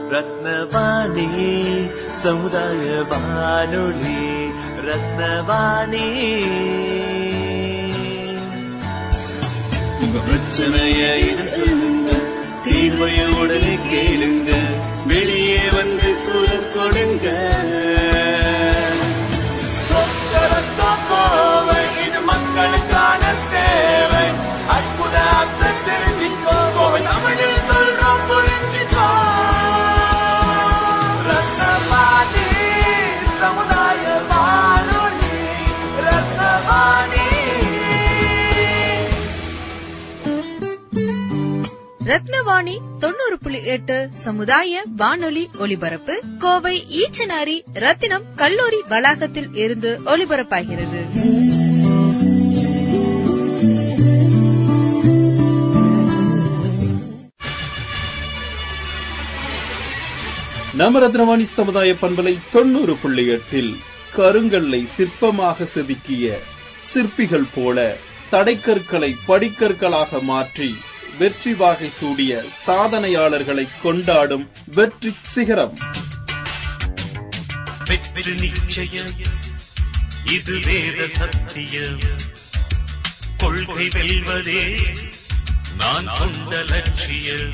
ரத்னவாணி சமுதாய வானொலி ரத்னவாணி உங்க பிரச்சனைய இது சொல்லுங்க தீர்வைய உடனே கேளுங்க வெளியே வந்து குரல் கொடுங்க கோவை இது மக்களுக்கான சேவை அற்புத அம்சம் தெரிஞ்சுக்கோ கோவை தமிழில் சொல்றோம் புரிஞ்சுக்கோ ரத்னவாணி சமுதாய வானொலி ரத்னவாணி ரத்னவாணி தொண்ணூறு புள்ளி எட்டு சமுதாய வானொலி ஒலிபரப்பு கோவை ஈச்சனாரி ரத்தினம் கல்லூரி வளாகத்தில் இருந்து ஒலிபரப்பாகிறது நம்ம ரத்னவாணி சமுதாய பண்பலை தொண்ணூறு புள்ளி எட்டில் கருங்கல்லை சிற்பமாக செதுக்கிய சிற்பிகள் போல தடைக்கற்களை படிக்கற்களாக மாற்றி வெற்றி வாகை சூடிய சாதனையாளர்களை கொண்டாடும் வெற்றி சிகரம் வெற்றி நிச்சயம் இது வேத சத்தியம் கொள்கை வெல்வதே நான் கொண்ட லட்சியம்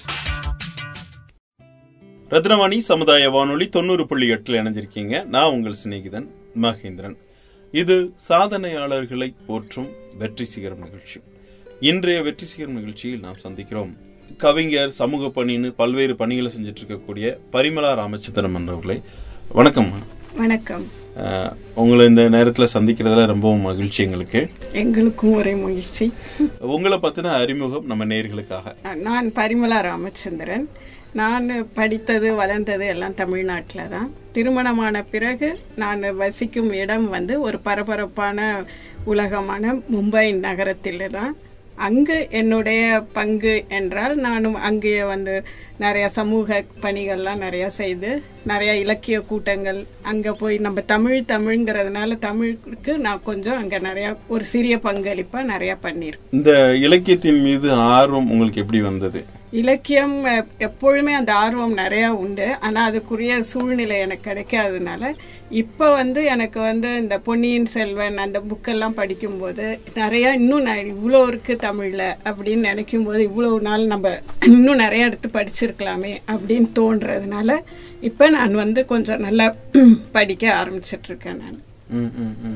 ரத்னவாணி சமுதாய வானொலி தொண்ணூறு புள்ளி எட்டில் இணைஞ்சிருக்கீங்க நான் உங்கள் சிநேகிதன் மகேந்திரன் இது சாதனையாளர்களை போற்றும் வெற்றி சிகரம் நிகழ்ச்சி இன்றைய வெற்றி சிகரம் நிகழ்ச்சியில் நாம் சந்திக்கிறோம் கவிஞர் சமூக பணின்னு பல்வேறு பணிகளை செஞ்சுட்டு இருக்கக்கூடிய பரிமலா ராமச்சந்திரன் அவர்களை வணக்கம் வணக்கம் அஹ், உங்களை இந்த நேரத்தில் சந்திக்கிறதுல ரொம்பவும் மகிழ்ச்சி எங்களுக்கு எங்களுக்கும் ஒரே மகிழ்ச்சி உங்களை பத்தின அறிமுகம் நம்ம நேர்களுக்காக நான் பரிமலா ராமச்சந்திரன் நான் படித்தது வளர்ந்தது எல்லாம் தமிழ்நாட்டில் தான் திருமணமான பிறகு நான் வசிக்கும் இடம் வந்து ஒரு பரபரப்பான உலகமான மும்பை நகரத்தில் தான் அங்கு என்னுடைய பங்கு என்றால் நானும் அங்கே வந்து நிறைய சமூக பணிகள்லாம் நிறைய செய்து நிறைய இலக்கிய கூட்டங்கள் அங்கே போய் நம்ம தமிழ் தமிழ்ங்கிறதுனால தமிழுக்கு நான் கொஞ்சம் அங்கே நிறைய ஒரு சிறிய பங்களிப்பாக நிறைய பண்ணியிருக்கேன் இந்த இலக்கியத்தின் மீது ஆர்வம் உங்களுக்கு எப்படி வந்தது இலக்கியம் அஹ், எப்பொழுதுமே அந்த ஆர்வம் நிறைய உண்டு ஆனா அதுக்குரிய சூழ்நிலை எனக்கு கிடைக்காததுனால இப்ப வந்து எனக்கு வந்து இந்த பொன்னியின் செல்வன் அந்த புக்கெல்லாம் படிக்கும்போது நிறைய இன்னும் நான் இவ்வளோ இருக்கு தமிழ்ல அப்படின்னு நினைக்கும் போது இவ்வளவு நாள் நம்ம இன்னும் நிறைய எடுத்து படிச்சிருக்கலாமே அப்படின்னு தோன்றதுனால இப்ப நான் வந்து கொஞ்சம் நல்லா படிக்க ஆரம்பிச்சிட்டு இருக்கேன் நான் ம், ம், ம்.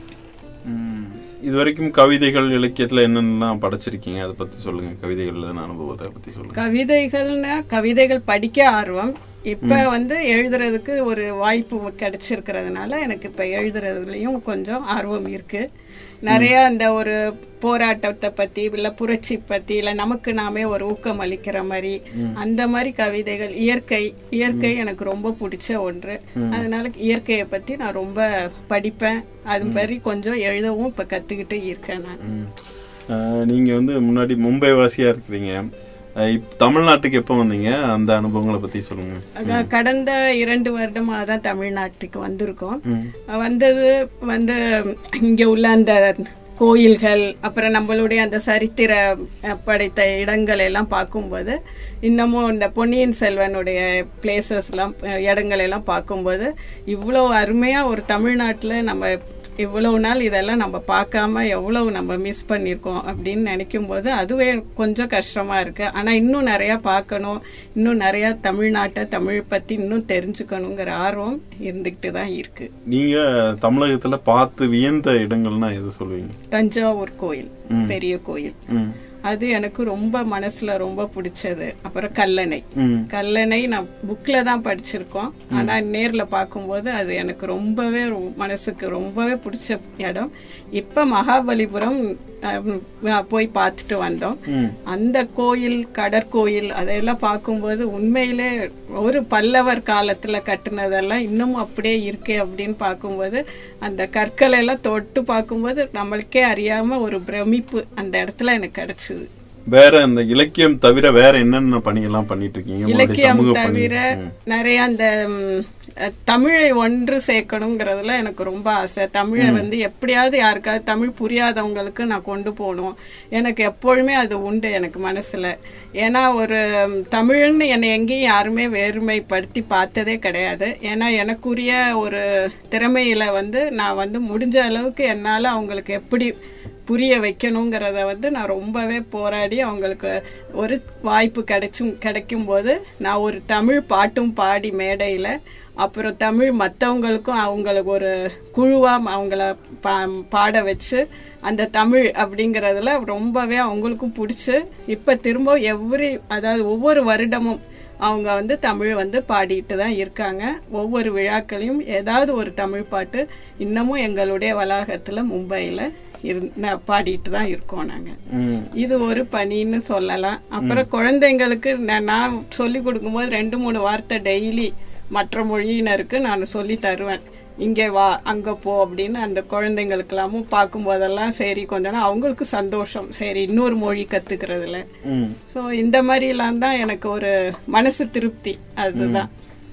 ம். இது வரைக்கும் கவிதைகள் இலக்கியத்துல என்னென்னலாம் படைச்சிருக்கீங்க அதை பத்தி சொல்லுங்க கவிதைகள் எழுதின அனுபவத்தை பத்தி சொல்லுங்க கவிதைகள்னா கவிதைகள் படிக்க ஆர்வம் இப்ப வந்து எழுதுறதுக்கு ஒரு வாய்ப்பு கிடைச்சிருக்கிறதுனால எனக்கு இப்ப எழுதுறதுலயும் கொஞ்சம் ஆர்வம் இருக்கு நிறைய அந்த ஒரு போராட்டத்தை பத்தி இல்ல புரட்சி பத்தி இல்ல நமக்கு நாமே ஒரு ஊக்கம் அளிக்கிற மாதிரி அந்த மாதிரி கவிதைகள் இயற்கை இயற்கை எனக்கு ரொம்ப பிடிச்ச ஒன்று அதனால இயற்கையை பத்தி நான் ரொம்ப படிப்பேன் அது மாதிரி கொஞ்சம் எழுதவும் இப்ப கத்துக்கிட்டு இருக்கேன் நான் ம். அஹ், நீங்க வந்து முன்னாடி மும்பை வாசியா இருக்கிறீங்க அஹ், இப்ப தமிழ்நாட்டுக்கு எப்போ வந்தீங்க அந்த அனுபவங்களை பத்தி சொல்லுங்க அதான் கடந்த இரண்டு வருடமா தான் தமிழ்நாட்டுக்கு வந்திருக்கோம் வந்தது வந்து இங்க உள்ள அந்த கோயில்கள் அப்புறம் நம்மளுடைய அந்த சரித்திர அஹ், படைத்த இடங்கள் எல்லாம் பார்க்கும்போது இன்னமும் இந்த பொன்னியின் செல்வனுடைய பிளேசஸ் எல்லாம் அஹ், இடங்கள் எல்லாம் பார்க்கும்போது இவ்வளோ அருமையா ஒரு தமிழ்நாட்டுல நம்ம இவ்வளவு நாள் இதெல்லாம் நம்ம பார்க்காம எவ்வளவு நம்ம மிஸ் பண்ணியிருக்கோம் அப்படின்னு நினைக்கும் போது அதுவே கொஞ்சம் கஷ்டமா இருக்கு ஆனா இன்னும் நிறைய பார்க்கணும் இன்னும் நிறைய தமிழ்நாட்டை தமிழ் பத்தி இன்னும் தெரிஞ்சுக்கணுங்கிற ஆர்வம் இருந்துகிட்டு தான் இருக்கு நீங்க தமிழகத்துல பார்த்து வியந்த இடங்கள்னா எது சொல்லுவீங்க தஞ்சாவூர் கோயில் பெரிய கோயில் ம். அது எனக்கு ரொம்ப மனசுல ரொம்ப பிடிச்சது அப்புறம் கல்லணை ம். கல்லணை நான் புக்ல தான் படிச்சிருக்கோம் ஆனா நேர்ல பார்க்கும்போது அது எனக்கு ரொம்பவே ரொ- மனசுக்கு ரொம்பவே பிடிச்ச இடம் இப்ப மகாபலிபுரம் அஹ், போய் பார்த்துட்டு வந்தோம் அந்த கோயில் கடற்கோயில் அதையெல்லாம் பார்க்கும்போது உண்மையிலே ஒரு பல்லவர் காலத்துல கட்டுனதெல்லாம் இன்னும் அப்படியே இருக்கே அப்படின்னு பார்க்கும்போது அந்த கற்களை எல்லாம் தொட்டு பார்க்கும்போது நம்மளுக்கே அறியாம ஒரு பிரமிப்பு அந்த இடத்துல எனக்கு கிடைச்சது வேற இந்த இலக்கியம் தவிர வேற என்னென்ன பணியெல்லாம் பண்ணிட்டு இருக்கீங்க உங்களுடைய இலக்கியம் சமூக பணி தவிர நிறைய அந்த ம், அஹ், தமிழை ஒன்று சேர்க்கணுங்கிறதுல எனக்கு ரொம்ப ஆசை தமிழை வந்து எப்படியாவது யாருக்காவது தமிழ் புரியாதவங்களுக்கு நான் கொண்டு போகணும் எனக்கு எப்பொழுதுமே அது உண்டு எனக்கு மனசுல ஏன்னா ஒரு ம், தமிழ்னு என்னை எங்கேயும் யாருமே வேறுமைப்படுத்தி பார்த்ததே கிடையாது ஏன்னா எனக்குரிய ஒரு திறமையில வந்து நான் வந்து முடிஞ்ச அளவுக்கு என்னால அவங்களுக்கு எப்படி புரிய வைக்கணுங்கிறத வந்து நான் ரொம்பவே போராடி அவங்களுக்கு ஒரு வாய்ப்பு கிடைச்சும் கிடைக்கும் போது நான் ஒரு தமிழ் பாட்டும் பாடி மேடையில் அப்புறம் தமிழ் மற்றவங்களுக்கும் அவங்களுக்கு ஒரு குழுவாக அவங்கள பா பாட வச்சு அந்த தமிழ் அப்படிங்கிறதுல ரொம்பவே அவங்களுக்கும் பிடிச்சி இப்போ திரும்ப எவ்ரி அதாவது ஒவ்வொரு வருடமும் அவங்க வந்து தமிழ் வந்து பாடிட்டு தான் இருக்காங்க ஒவ்வொரு விழாக்களையும் ஏதாவது ஒரு தமிழ் பாட்டு இன்னமும் எங்களுடைய வளாகத்தில் மும்பையில் இரு ந- பாடிட்டு தான் இருக்கோம் நாங்கள் ம். இது ஒரு பணின்னு சொல்லலாம் அப்புறம் குழந்தைங்களுக்கு நான் நான் சொல்லி கொடுக்கும்போது ரெண்டு மூணு வார்த்தை டெய்லி மற்ற மொழியினருக்கு நான் சொல்லி தருவேன் இங்கே வா அங்க போ அப்படின்னு அந்த குழந்தைங்களுக்கெல்லாமும் பார்க்கும்போதெல்லாம் சரி கொஞ்ச நாள் அவங்களுக்கு சந்தோஷம் சரி இன்னொரு மொழி கத்துக்கிறதுல ம். ஸோ இந்த மாதிரிலாம் தான் எனக்கு ஒரு மனசு திருப்தி அதுதான்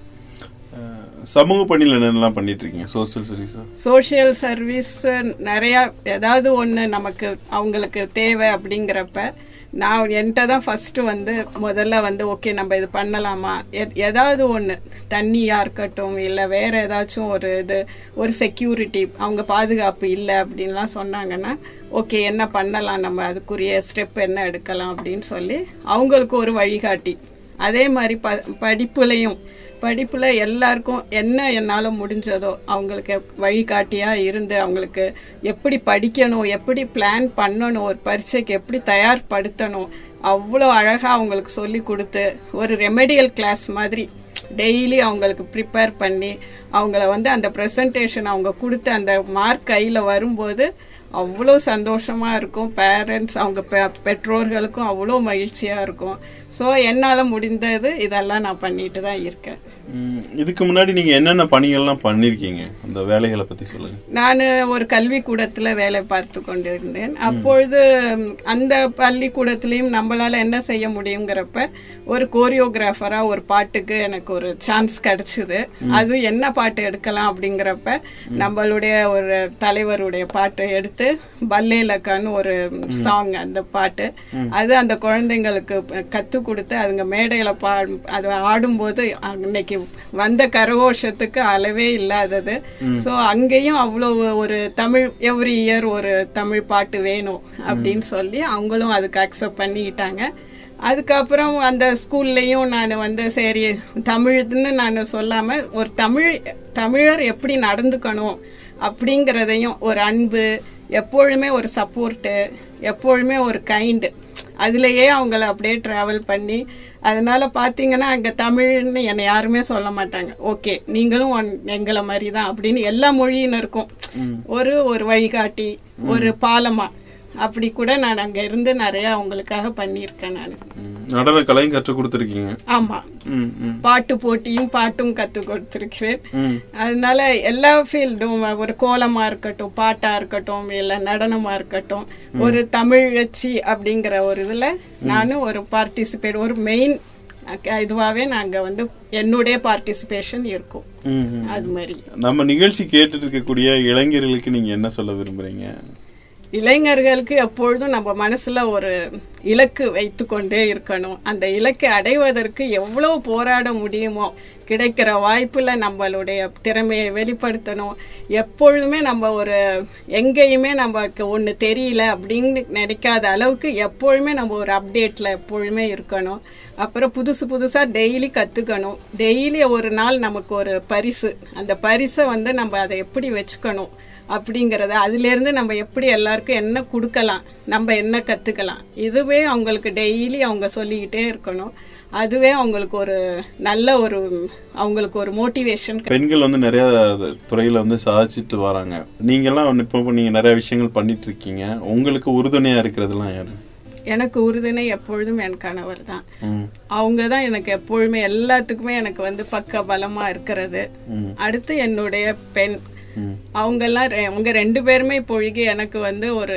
அஹ், சமூக பணியில் என்னென்னலாம் பண்ணிட்டு இருக்கீங்க சோசியல் சர்வீஸா சோஷியல் சர்வீஸ் நிறைய ஏதாவது ஒன்று நமக்கு அவங்களுக்கு தேவை அப்படிங்கிறப்ப நான் என்கிட்ட தான் ஃபர்ஸ்ட் வந்து முதல்ல வந்து ஓகே நம்ம இது பண்ணலாமா எ- ஏதாவது ஒன்று தண்ணியா இருக்கட்டும் இல்லை வேற ஏதாச்சும் ஒரு இது ஒரு செக்யூரிட்டி அவங்க பாதுகாப்பு இல்லை அப்படின்லாம் சொன்னாங்கன்னா ஓகே என்ன பண்ணலாம் நம்ம அதுக்குரிய ஸ்டெப் என்ன எடுக்கலாம் அப்படின்னு சொல்லி அவங்களுக்கு ஒரு வழிகாட்டி அதே மாதிரி ப படிப்புலையும் படிப்புல எல்லாருக்கும் என்ன என்னால முடிஞ்சதோ அவங்களுக்கு வழிகாட்டியா இருந்து அவங்களுக்கு எப்படி படிக்கணும் எப்படி பிளான் பண்ணணும் ஒரு பரீட்சைக்கு எப்படி தயார்படுத்தணும் அவ்வளோ அழகா அவங்களுக்கு சொல்லி கொடுத்து ஒரு ரெமெடியல் கிளாஸ் மாதிரி டெய்லி அவங்களுக்கு ப்ரிப்பேர் பண்ணி அவங்கள வந்து அந்த ப்ரெசன்டேஷன் அவங்க கொடுத்து அந்த மார்க் கையில் வரும்போது அவ்வளோ சந்தோஷமா இருக்கும் பேரண்ட்ஸ் அவங்க பெ- பெற்றோர்களுக்கும் அவ்வளோ மகிழ்ச்சியா இருக்கும் ஸோ என்னால் முடிந்தது இதெல்லாம் நான் பண்ணிட்டு தான் இருக்கேன் ம், இதுக்கு முன்னாடி நீங்க என்னென்ன பணிகள்லாம் பண்ணிருக்கீங்க அந்த வேலைகளை பத்தி சொல்லுங்க நான் ஒரு கல்விக்கூடத்துல வேலை பார்த்து கொண்டிருந்தேன் அப்பொழுது ம், அந்த பள்ளிக்கூடத்திலையும் நம்மளால என்ன செய்ய முடியுங்கிறப்ப ஒரு கோரியோகிராஃபரா ஒரு பாட்டுக்கு எனக்கு ஒரு சான்ஸ் கிடைச்சது அது என்ன பாட்டு எடுக்கலாம் அப்படிங்கிறப்ப நம்மளுடைய ஒரு தலைவருடைய பாட்டை எடுத்து பல்லே லக்கான்னு ஒரு சாங் அந்த பாட்டு அது அந்த குழந்தைங்களுக்கு கத்து கொடுத்து அதுங்க மேடையில பா அது ஆடும்போது அன்னைக்கு வந்த கரகோஷத்துக்கு அளவே இல்லாதது சோ அங்கேயும் அவ்வளவு ஒரு தமிழ் எவ்ரி இயர் ஒரு தமிழ் பாட்டு வேணும் அப்படின்னு சொல்லி அவங்களும் அதுக்கு அக்செப்ட் பண்ணிக்கிட்டாங்க அதுக்கப்புறம் அந்த ஸ்கூல்லையும் நான் வந்து சரி தமிழ்னு நான் சொல்லாம ஒரு தமிழ் தமிழர் எப்படி நடந்துக்கணும் அப்படிங்கறதையும் ஒரு அன்பு எப்பொழுதுமே ஒரு சப்போர்ட்டு எப்பொழுதுமே ஒரு கைண்டு அதுலயே அவங்கள அப்படியே டிராவல் பண்ணி அதனால பாத்தீங்கன்னா அங்க தமிழ்னு என்னை யாருமே சொல்ல மாட்டாங்க ஓகே நீங்களும் ஒன்- எங்களை மாதிரி தான் அப்படின்னு எல்லா மொழியினருக்கும் ஒரு ஒரு வழிகாட்டி ஒரு பாலமா அப்படி கூட நான் அங்க இருந்து நிறைய அவங்களுக்காக பண்ணியிருக்கேன் நான் ம், நடன கலையும் கற்றுக் கொடுத்துருக்கீங்க ஆமா ம், ம், பாட்டு போட்டியும் பாட்டும் கத்து கொடுத்திருக்கிறேன் ம். அதனால எல்லா ஃபீல்டும் ஒரு கோலமா இருக்கட்டும் பாட்டா இருக்கட்டும் இல்ல நடனமா இருக்கட்டும் ஒரு தமிழச்சி அப்படிங்கிற ஒரு இதுல நானும் ஒரு பார்ட்டிசிபேட் ஒரு மெயின் இதுவாவே நாங்க வந்து என்னுடைய பார்ட்டிசிபேஷன் இருக்கும் ம், ம். அது மாதிரி நம்ம நிகழ்ச்சி கேட்டுட்டு இருக்கக்கூடிய இளைஞர்களுக்கு நீங்க என்ன சொல்ல விரும்புறீங்க இளைஞர்களுக்கு எப்பொழுதும் நம்ம மனசுல ஒரு இலக்கு வைத்து கொண்டே இருக்கணும் அந்த இலக்கை அடைவதற்கு எவ்வளவு போராட முடியுமோ கிடைக்கிற வாய்ப்புல நம்மளுடைய திறமையை வெளிப்படுத்தணும் எப்பொழுதுமே நம்ம ஒரு எங்கேயுமே நமக்கு ஒன்று தெரியல அப்படின்னு நினைக்காத அளவுக்கு எப்பொழுதுமே நம்ம ஒரு அப்டேட்ல எப்பொழுதுமே இருக்கணும் அப்புறம் புதுசு புதுசா டெய்லி கத்துக்கணும் டெய்லி ஒரு நாள் நமக்கு ஒரு பரிசு அந்த பரிசை வந்து நம்ம அதை எப்படி வச்சுக்கணும் அப்படிங்கறத அதுல இருந்து நம்ம எப்படி எல்லாருக்கும் என்ன கொடுக்கலாம் நம்ம என்ன கத்துக்கலாம் இதுவே அவங்களுக்கு டெய்லி அவங்க சொல்லிக்கிட்டே இருக்கணும் அதுவே அவங்களுக்கு ஒரு நல்ல ஒரு அவங்களுக்கு ஒரு மோட்டிவேஷன் பெண்கள் வந்து நிறைய துறையில வந்து சாதிச்சுட்டு வராங்க நீங்க எல்லாம் இப்போ நீங்க நிறைய விஷயங்கள் பண்ணிட்டு இருக்கீங்க உங்களுக்கு உறுதுணையா இருக்கிறதுலாம் யாரு எனக்கு உறுதுணை எப்பொழுதும் என் கணவர் தான் ம், அவங்க தான் எனக்கு எப்பொழுதுமே எல்லாத்துக்குமே எனக்கு வந்து பக்க பலமா இருக்கிறது ம், அடுத்து என்னுடைய பெண் ம். அவங்கெல்லாம் ரெ- அவங்க ரெண்டு பேருமே இப்பொழுது எனக்கு வந்து ஒரு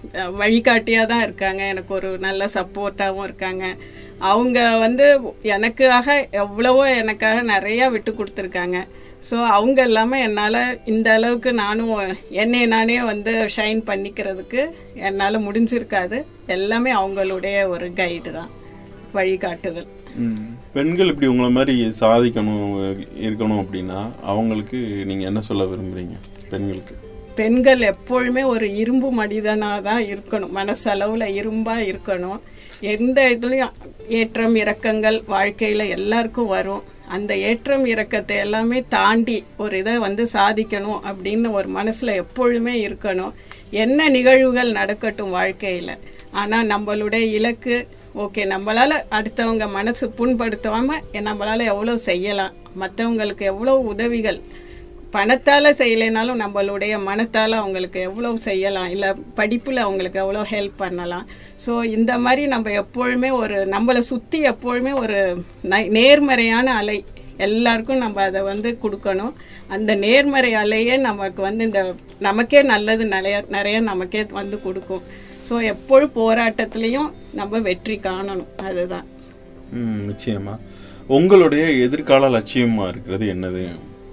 அஹ், வழிகாட்டியா தான் இருக்காங்க எனக்கு ஒரு நல்ல சப்போர்ட்டாவும் இருக்காங்க அவங்க வந்து எனக்காக எவ்வளவோ எனக்காக நிறைய விட்டு கொடுத்துருக்காங்க ஸோ அவங்க இல்லாமல் என்னால் இந்த அளவுக்கு நானும் என்னை நானே வந்து ஷைன் பண்ணிக்கிறதுக்கு என்னால் முடிஞ்சிருக்காது எல்லாமே அவங்களுடைய ஒரு கைடு தான் வழிகாட்டுதல் ம். பெண்கள் இப்படி உங்களை மாதிரி சாதிக்கணும் இருக்கணும் அப்படின்னா அவங்களுக்கு நீங்க என்ன சொல்ல விரும்புறீங்க பெண்களுக்கு பெண்கள் எப்பொழுதுமே ஒரு இரும்பு மனிதனாக தான் இருக்கணும் மனசளவில் இரும்பா இருக்கணும் எந்த இதுலயும் ஏற்றம் இறக்கங்கள் வாழ்க்கையில எல்லாருக்கும் வரும் அந்த ஏற்றம் இறக்கத்தை எல்லாமே தாண்டி ஒரு இதை வந்து சாதிக்கணும் அப்படின்னு ஒரு மனசுல எப்பொழுதுமே இருக்கணும் என்ன நிகழ்வுகள் நடக்கட்டும் வாழ்க்கையில ஆனா நம்மளுடைய இலக்கு ஓகே நம்மளால அடுத்தவங்க மனசு புண்படுத்தாம நம்மளால எவ்வளவு செய்யலாம் மற்றவங்களுக்கு எவ்வளவு உதவிகள் பணத்தால செய்யலைனாலும் நம்மளுடைய மனத்தால அவங்களுக்கு எவ்வளவு செய்யலாம் இல்ல படிப்புல அவங்களுக்கு எவ்வளவு ஹெல்ப் பண்ணலாம் ஸோ இந்த மாதிரி நம்ம எப்பொழுதுமே ஒரு நம்மளை சுத்தி எப்பொழுதுமே ஒரு நை- நேர்மறையான அலை எல்லாருக்கும் நம்ம அதை வந்து கொடுக்கணும் அந்த நேர்மறை அலையே நமக்கு வந்து இந்த நமக்கே நல்லது நிறைய நிறைய நமக்கே வந்து கொடுக்கும் ஸோ எப்பொழுது போராட்டத்திலையும் நம்ம வெற்றி காணணும் அதுதான் ம், நிச்சயமா உங்களுடைய எதிர்கால லட்சியமா இருக்கிறது என்னது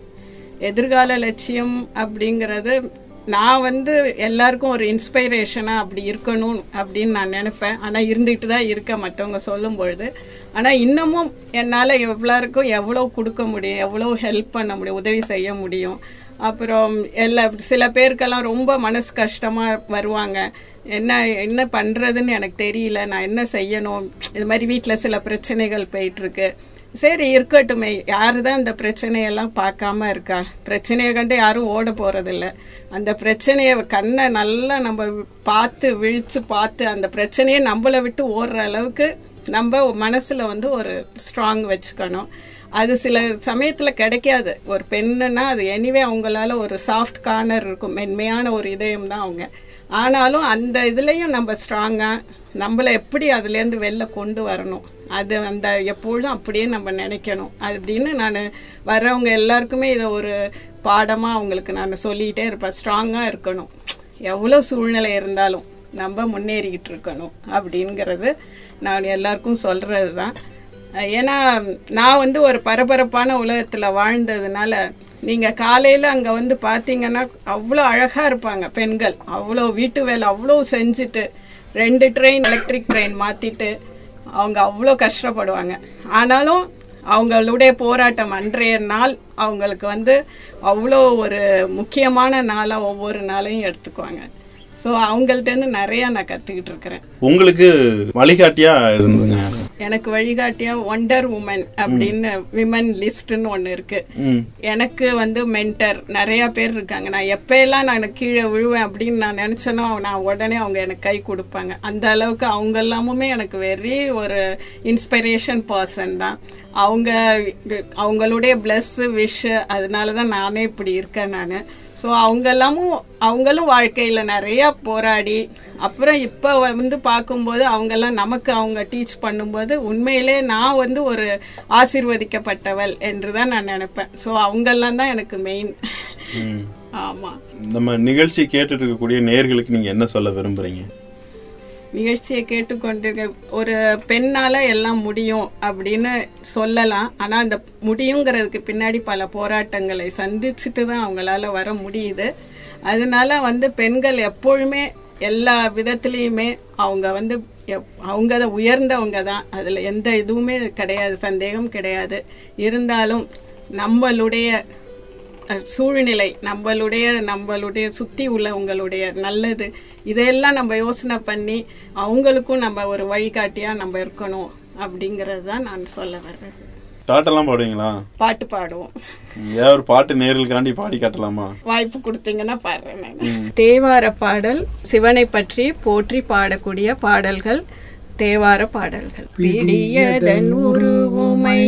எதிர்கால லட்சியம் அப்படிங்கறது நான் வந்து எல்லாருக்கும் ஒரு இன்ஸ்பைரேஷனா அப்படி இருக்கணும் அப்படின்னு நான் நினைப்பேன் ஆனா இருந்துட்டு தான் இருக்க மற்றவங்க சொல்லும் பொழுது ஆனா இன்னமும் என்னால எல்லாருக்கும் எவ்வளவு கொடுக்க முடியும் எவ்வளவு ஹெல்ப் பண்ண முடியும் உதவி செய்ய முடியும் அப்புறம் எல்லா சில பேருக்கெல்லாம் ரொம்ப மனசு கஷ்டமா வருவாங்க என்ன என்ன பண்றதுன்னு எனக்கு தெரியல நான் என்ன செய்யணும் இது மாதிரி வீட்ல சில பிரச்சனைகள் போயிட்டு இருக்கு சரி இருக்கட்டுமே யாரு தான் இந்த பிரச்சனையெல்லாம் பார்க்காம இருக்கா பிரச்சனையை கண்டு யாரும் ஓட போறதில்ல அந்த பிரச்சனையை கண்ணை நல்லா நம்ம பார்த்து விழிச்சு பார்த்து அந்த பிரச்சனையை நம்மளை விட்டு ஓடுற அளவுக்கு நம்ம மனசுல வந்து ஒரு ஸ்ட்ராங் வச்சுக்கணும் அது சில சமயத்துல கிடைக்காது ஒரு பெண்ணுன்னா அது எனிவே அவங்களால ஒரு சாஃப்ட் கார்னர் இருக்கும் மென்மையான ஒரு இதயம் தான் அவங்க ஆனாலும் அந்த இதுலயும் நம்ம ஸ்ட்ராங்கா நம்மள எப்படி அதுல இருந்து வெளில கொண்டு வரணும் அது அந்த எப்பொழுதும் அப்படியே நம்ம நினைக்கணும் அப்படின்னு நான் வர்றவங்க எல்லாருக்குமே இதை ஒரு பாடமா அவங்களுக்கு நான் சொல்லிட்டே இருப்பேன் ஸ்ட்ராங்கா இருக்கணும் எவ்வளவு சூழ்நிலை இருந்தாலும் நம்ம முன்னேறிக்கிட்டு இருக்கணும் அப்படிங்கிறது நான் எல்லாருக்கும் சொல்றது தான் ஏன்னா நான் வந்து ஒரு பரபரப்பான உலகத்துல வாழ்ந்ததுனால நீங்க காலையில அங்க வந்து பாத்தீங்கன்னா அவ்வளோ அழகா இருப்பாங்க பெண்கள் அவ்வளோ வீட்டு வேலை அவ்வளோ செஞ்சுட்டு ரெண்டு ட்ரெயின் எலக்ட்ரிக் ட்ரெயின் மாத்திட்டு அவங்க அவ்வளோ கஷ்டப்படுவாங்க ஆனாலும் அவங்களுடைய போராட்டம் அன்றைய நாள் அவங்களுக்கு வந்து அவ்வளோ ஒரு முக்கியமான நாளா ஒவ்வொரு நாளையும் எடுத்துக்குவாங்க ஸோ அவங்கள்ட்ட இருந்து நிறைய நான் கத்துக்கிட்டு இருக்கிறேன் உங்களுக்கு வழிகாட்டியா இருந்ததுங்க எனக்கு வழிகாட்டியா ஒண்டர் உமன் அப்படின்னு விமன் லிஸ்ட்னு ஒன்னு இருக்கு ம் எனக்கு வந்து மென்டர் நிறைய பேர் இருக்காங்க நான் எப்பயெல்லாம் நான் கீழே விழுவேன் அப்படின்னு நான் நினைச்சேனோ நான் உடனே அவங்க எனக்கு கை கொடுப்பாங்க அந்த அளவுக்கு அவங்க எல்லாமுமே எனக்கு வெரி ஒரு இன்ஸ்பிரேஷன் பர்சன் தான் அவங்க அவங்களுடைய பிளஸ் விஷ் அதனால தான் நானே இப்படி இருக்கேன் நான் ஸோ அவங்க எல்லாமும் அவங்களும் வாழ்க்கையில நிறைய போராடி அப்புறம் இப்போ வந்து பார்க்கும்போது அவங்கெல்லாம் நமக்கு அவங்க டீச் பண்ணும்போது உண்மையிலே நான் வந்து ஒரு ஆசீர்வதிக்கப்பட்டவள் என்று தான் நான் நினைப்பேன் ஸோ அவங்கெல்லாம் தான் எனக்கு மெயின் ம். ஆமா நம்ம நிகழ்ச்சி கேட்டுட்டு இருக்கக்கூடிய நேர்களுக்கு நீங்க என்ன சொல்ல விரும்புறீங்க நிகழ்ச்சியை கேட்டுக்கொண்டிருக்க ஒரு பெண்ணால எல்லாம் முடியும் அப்படின்னு சொல்லலாம் ஆனா அந்த முடியுங்கிறதுக்கு பின்னாடி பல போராட்டங்களை சந்திச்சுட்டு தான் அவங்களால வர முடியுது அதனால வந்து பெண்கள் எப்பொழுதுமே எல்லா விதத்திலையுமே அவங்க வந்து எப்- அவங்க தான் உயர்ந்தவங்க தான் அதுல எந்த இதுவுமே கிடையாது சந்தேகம் கிடையாது இருந்தாலும் நம்மளுடைய அஹ், சூழ்நிலை நம்மளுடைய நம்மளுடைய சுத்தி உள்ளவங்களுடைய நல்லது இதெல்லாம் நம்ம யோசனை பண்ணி அவங்களுக்கும் நம்ம ஒரு வழிகாட்டியா நம்ம இருக்கணும் அப்படிங்கறது தான் நான் சொல்ல வர்றேன் பாட்டெல்லாம் பாடுவீங்களா பாட்டு பாடுவோம் ஏன் ஒரு பாட்டு நேர்களுக்காண்டி பாடி காட்டலாமா வாய்ப்பு கொடுத்தீங்கன்னா பாடுறேன் நான். தேவார பாடல் சிவனை பற்றி போற்றி பாடக்கூடிய பாடல்கள் தேவார பாடல்கள் பிடியதன் உருவுமை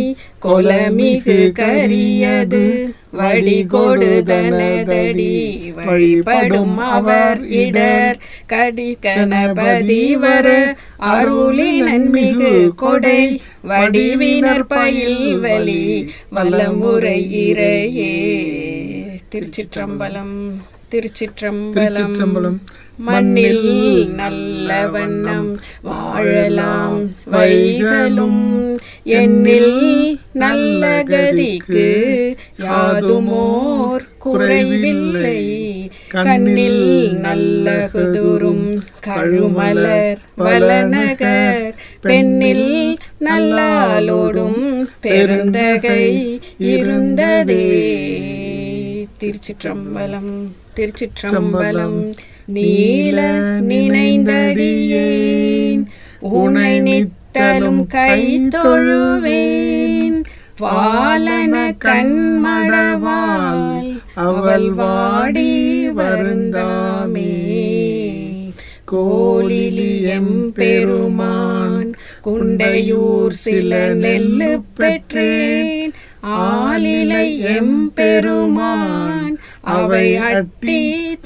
கொலமிகு கரியது வடி கொடுதனதடி வழிபடும் அவர் இடர் கடி கணபதி வர அருளி நன்மிகு கொடை வடிவினர் பயில் வலி வல்லமுறை இறையே திருச்சிற்றம்பலம் திருச்சிற்றம்பலம் திருச்சிற்றம்பலம். மண்ணில் நல்ல வண்ணம் வாழலாம் வைகளும் எண்ணில் நல்ல கதிக்கு யாதுமோர் குறைவில்லை கண்ணில் நல்ல குதுரும் கழுமலர் வலநகர் பெண்ணில் நல்லாலோடும் பெருந்தகை இருந்ததே திருச்சிற்றம்பலம் திருச்சிற்றம்பலம் நீல நினைந்தடியேன் உனை நித்தலும் கை தொழுவேன் வாலன கண்மடவாள் அவள் வாடி வருந்தாமே கோலிலியம் பெருமான் குண்டையூர் சில நெல்லு பெற்றேன் ஆலிலை எம்பெருமான் அவை அட்டி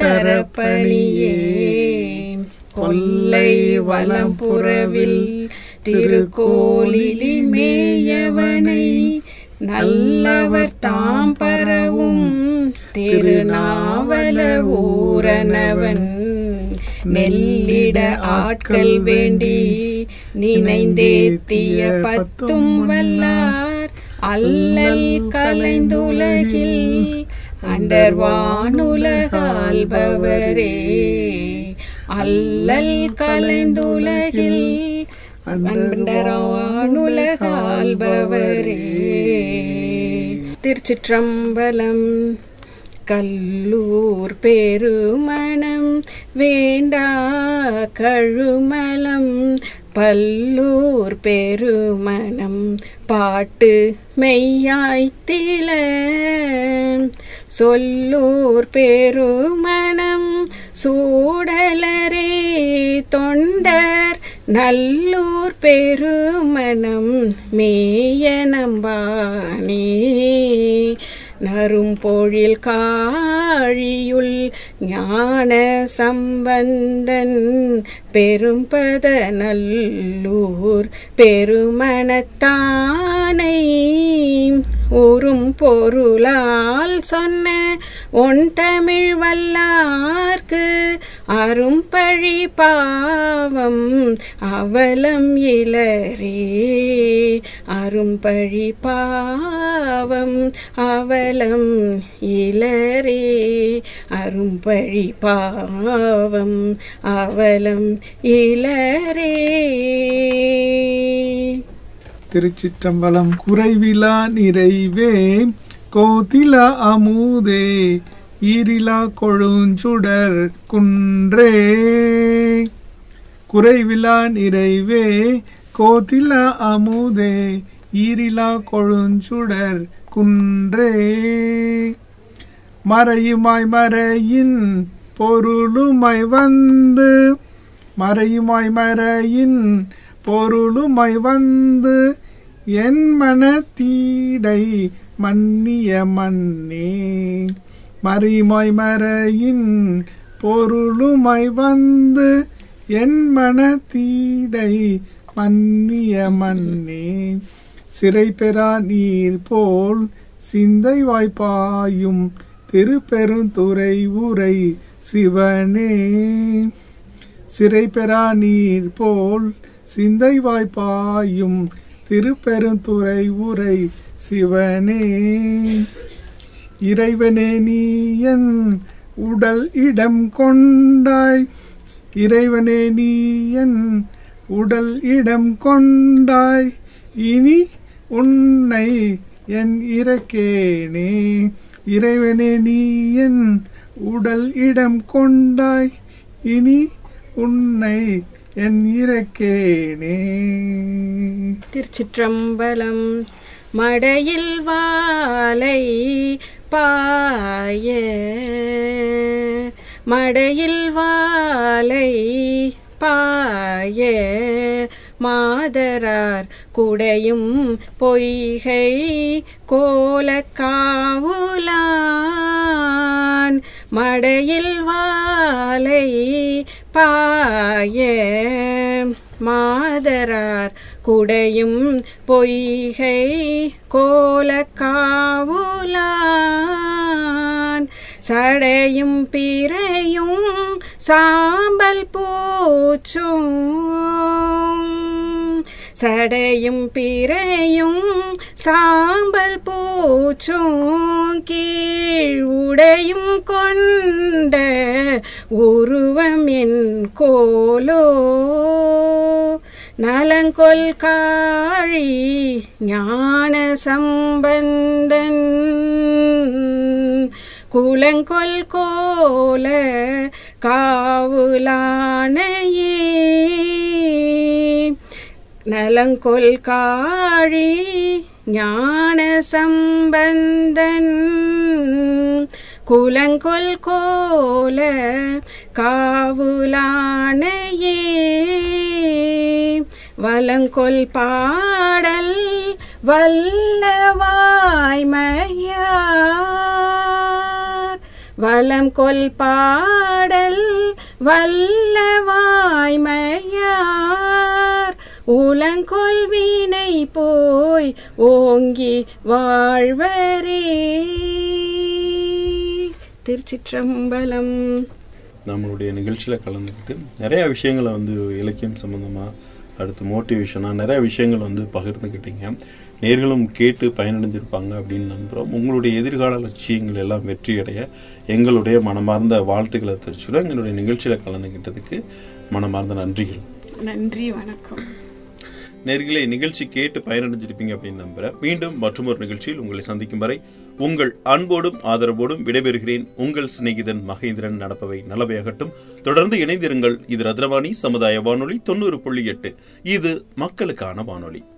தரப்பணியேன் கொல்லை வலம்புறவில் திருக்கோலிலி மேயவனை நல்லவர் தாம் பரவும் திருநாவல ஊரனவன் நெல்லிட ஆட்கள் வேண்டி நினைந்தேத்திய பத்தும் வல்லார் அல்லல் கலைந்துலகில் அண்டர் வானுலகால்பவரே அல்லல் கலைந்துலகில் அண்டரானுலகால்பவரே திருச்சிற்றம்பலம் கல்லூர் பெருமணம் வேண்டா கழுமலம் பல்லூர் பெருமணம் பாட்டு மெய்யாய்த்தில சொல்லூர் பெருமணம் சூடலரே தொண்டர் நல்லூர் பெருமணம் மேயனம்பானே நறும்பொழில் காழியுள் ஞான சம்பந்தன் பெரும்பத நல்லூர் பெருமணத்தானை ஊரும் பொருளால் சொன்ன ஒன் தமிழ் வல்லார்க்கு அரும்பழி பாவம் அவலம் இளரே அரும்பழி பாவம் அவலம் இளரே அரும்பழி பாவம் அவலம் இளரே திருச்சிற்றம்பலம் குறைவிலா நிறைவே கோதில அமுதே ஈரிலா கொழுஞ்சுடர் குன்றே குறைவிலா நிறைவே கோதில அமுதே ஈரிலா கொழுஞ்சுடர் குன்றே மறையுமாய் மறையின் பொருளுமாய் வந்து மறையுமாய் மறையின் பொருளுமாய் வந்து என் மனத்தீடை மன்னிய மன்னே மறையுமாய் மறையின் பொருளுமாய் வந்து என் மனத்தீடை மன்னிய மன்னே சிறை பெறா நீர் போல் சிந்தை வாய்ப்பாயும் திருப்பெருந்துறை உரை சிவனே சிறை பெறா நீர் போல் சிந்தை வாய்ப்பாயும் திருப்பெருந்துறை உரை சிவனே இறைவனே நீ என் உடல் இடம் கொண்டாய் இறைவனே நீ என் உடல் இடம் கொண்டாய் இனி உன்னை என் இறக்கேனே இறைவனே நீ என் உடல் இடம் கொண்டாய் இனி உன்னை என் இறக்கேனே திருச்சிற்றம்பலம் மடையில் வாலை பாய மடையில் வாலை பாய மாதரார் குடையும் பொய்கை கோலக்காவுலான் மடையில் வாலை பாய மாதரார் குடையும் பொய்கை கோலக்காவுலான் சடையும் பிறையும் சாம்பல் பூச்சும் சடையும் பிறையும் சாம்பல் பூச்சும் கீழ் உடையும் கொண்ட உருவம் என் கோலோ நலங்கொல் காழி ஞான சம்பந்தன் குலங்கொல் கோல காவுலானையே நலங்கொல் காழி ஞான சம்பந்தன் குலங்கொல் கோல காவுலானையே வலங்கொல் பாடல் வல்லவாய்மையார் வலம் கொல் பாடல் வல்லவாய்மையார் உலங்கொல் வீணை போய் ஓங்கி வாழ்வரே திருச்சிற்றம்பலம் நம்மளுடைய நிகழ்ச்சியில் கலந்துக்கிட்டு நிறைய விஷயங்களை வந்து இலக்கியம் சம்மந்தமாக அடுத்து மோட்டிவேஷனாக நிறைய விஷயங்கள் வந்து பகிர்ந்துக்கிட்டீங்க நேர்களும் கேட்டு பயனடைஞ்சிருப்பாங்க அப்படின்னு நம்புகிறோம் உங்களுடைய எதிர்கால லட்சியங்கள் எல்லாம் வெற்றியடைய எங்களுடைய மனமார்ந்த வாழ்த்துக்களை தெரிவிச்சுடும் எங்களுடைய நிகழ்ச்சியில் கலந்துக்கிட்டதுக்கு மனமார்ந்த நன்றிகள் நன்றி வணக்கம் நேர்களை நிகழ்ச்சி கேட்டு பயனடைஞ்சிருப்பீங்க அப்படின்னு நம்புறேன் மீண்டும் மற்றொரு நிகழ்ச்சியில் உங்களை சந்திக்கும் வரை உங்கள் அன்போடும் ஆதரவோடும் விடைபெறுகிறேன் உங்கள் சிநேகிதன் மகேந்திரன் நடப்பவை நலவையாகட்டும் தொடர்ந்து இணைந்திருங்கள் இது ரத்னவாணி சமுதாய வானொலி தொண்ணூறு புள்ளி எட்டு இது மக்களுக்கான வானொலி